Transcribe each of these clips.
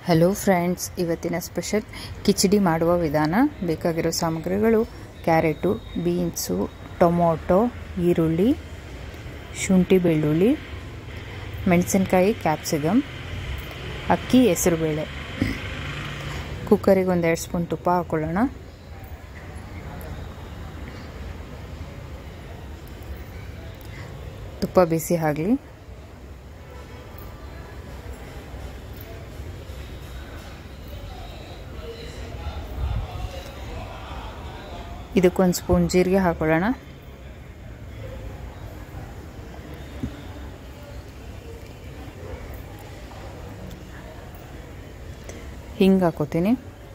hello friends ಇವತ್ತಿನ special khichdi ಮಾಡುವ ವಿಧಾನ ಬೇಕಾಗಿರೋ ಸಾಮಗ್ರಿಗಳು ಕ್ಯಾರೆಟು ಬೀನ್ಸು ಟೊಮೊಟೊ ಈರುಳ್ಳಿ ಶುಂಠಿ ಬೆಳ್ಳುಳ್ಳಿ ಮೆಣಸಿನ್ಕಾಯಿ ಕ್ಯಾಪ್ಸಿಕಮ್ ಅಕ್ಕಿ ಹೆಸರುಬೇಳೆ ಕುಕ್ಕರಿಗೆ ಒಂದೆರಡು ಸ್ಪೂನ್ ತುಪ್ಪ ಹಾಕ್ಕೊಳ್ಳೋಣ ತುಪ್ಪ ಬಿಸಿ ಆಗಲಿ ಇದಕ್ಕೊಂದು ಸ್ಪೂನ್ ಜೀರಿಗೆ ಹಾಕೊಳ್ಳೋಣ ಹಿಂಗೆ ಹಾಕೋತೀನಿ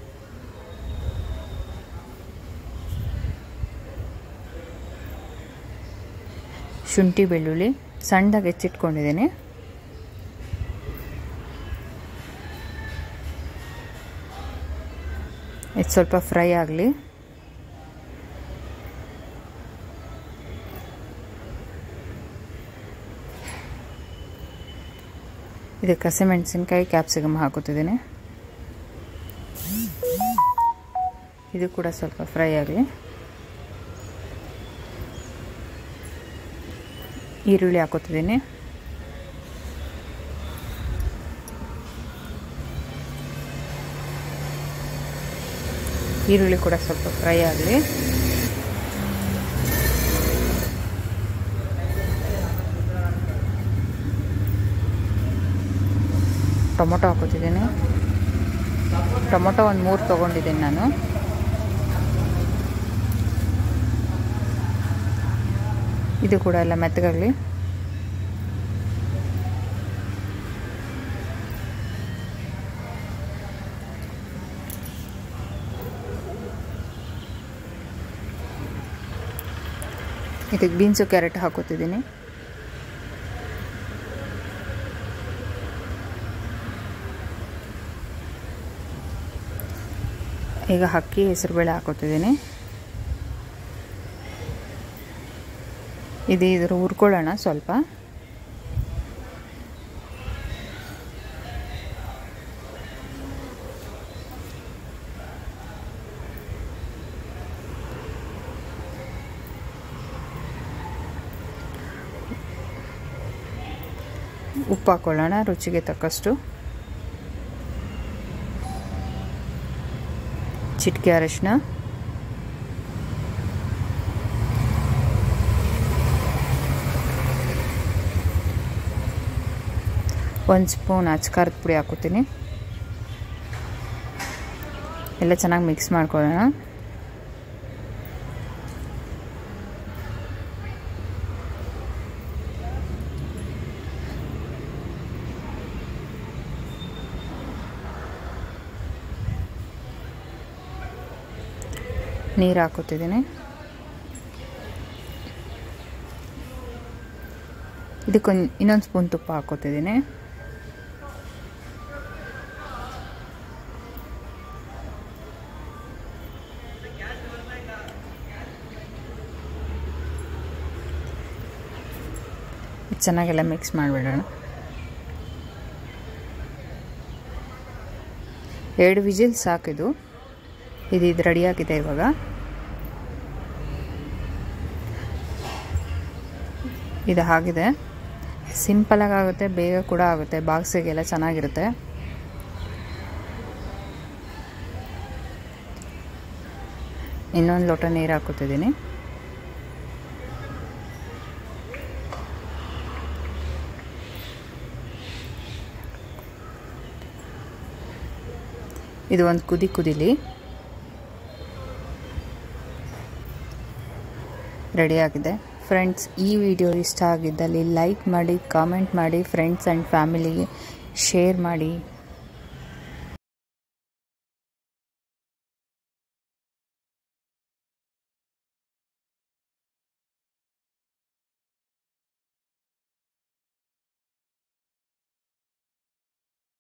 ಶುಂಠಿ ಬೆಳ್ಳುಳ್ಳಿ ಸಣ್ಣದಾಗಿ ಹೆಚ್ಚಿಟ್ಕೊಂಡಿದ್ದೀನಿ ಇದು ಸ್ವಲ್ಪ ಫ್ರೈ ಆಗಲಿ ಇದಕ್ಕೆ ಹಸಿಮೆಣಸಿನ್ಕಾಯಿ ಕ್ಯಾಪ್ಸಿಕಮ್ ಹಾಕೋತಿದ್ದೀನಿ ಇದು ಕೂಡ ಸ್ವಲ್ಪ ಫ್ರೈ ಆಗಲಿ ಈರುಳ್ಳಿ ಹಾಕೋತಿದ್ದೀನಿ ಈರುಳ್ಳಿ ಕೂಡ ಸ್ವಲ್ಪ ಫ್ರೈ ಆಗಲಿ ಟೊಮೊಟೊ ಹಾಕೋತಿದ್ದೀನಿ ಟೊಮೊಟೊ ಒಂದು ಮೂರು ತೊಗೊಂಡಿದ್ದೀನಿ ನಾನು ಇದು ಕೂಡ ಎಲ್ಲ ಮೆತ್ತಗಾಗಲಿ ಇದಕ್ಕೆ ಬೀನ್ಸು ಕ್ಯಾರೆಟ್ ಹಾಕೋತಿದ್ದೀನಿ ಈಗ ಅಕ್ಕಿ ಹೆಸರುಬೇಳೆ ಹಾಕೋತಿದ್ದೀನಿ ಇದು ಇದ್ರ ಹುರ್ಕೊಳ್ಳೋಣ ಸ್ವಲ್ಪ ಉಪ್ಪು ಹಾಕೊಳ್ಳೋಣ ರುಚಿಗೆ ತಕ್ಕಷ್ಟು ಚಿಟಿಕೆ ಅರಶಿನ ಒಂದು ಸ್ಪೂನ್ ಅಚ್ಕಾರದ ಪುಡಿ ಹಾಕೋತೀನಿ ಎಲ್ಲ ಚೆನ್ನಾಗಿ ಮಿಕ್ಸ್ ಮಾಡ್ಕೊಳ್ಳೋಣ ನೀರು ಹಾಕೋತಿದ್ದೀನಿ ಇದಕ್ಕೊಂದು ಇನ್ನೊಂದು ಸ್ಪೂನ್ ತುಪ್ಪ ಹಾಕೋತಿದ್ದೀನಿ ಚೆನ್ನಾಗೆಲ್ಲ ಮಿಕ್ಸ್ ಮಾಡಿಬಿಡೋಣ ಎರಡು ವಿಜಿಲ್ ಸಾಕಿದು ಇದು ಇದು ರೆಡಿಯಾಗಿದೆ ಇವಾಗ ಇದು ಆಗಿದೆ ಸಿಂಪಲಾಗಿ ಆಗುತ್ತೆ ಬೇಗ ಕೂಡ ಆಗುತ್ತೆ ಬಾಕ್ಸಿಗೆಲ್ಲ ಚೆನ್ನಾಗಿರುತ್ತೆ ಇನ್ನೊಂದು ಲೋಟ ನೀರು ಹಾಕೋತಿದ್ದೀನಿ ಇದು ಒಂದು ಕುದಿ ಕುದಿಲಿ ರೆಡಿಯಾಗಿದೆ ಫ್ರೆಂಡ್ಸ್ ಈ ವಿಡಿಯೋ ಇಷ್ಟ ಆಗಿದ್ದಲ್ಲಿ ಲೈಕ್ ಮಾಡಿ ಕಾಮೆಂಟ್ ಮಾಡಿ ಫ್ರೆಂಡ್ಸ್ ಆ್ಯಂಡ್ ಫ್ಯಾಮಿಲಿಗೆ ಶೇರ್ ಮಾಡಿ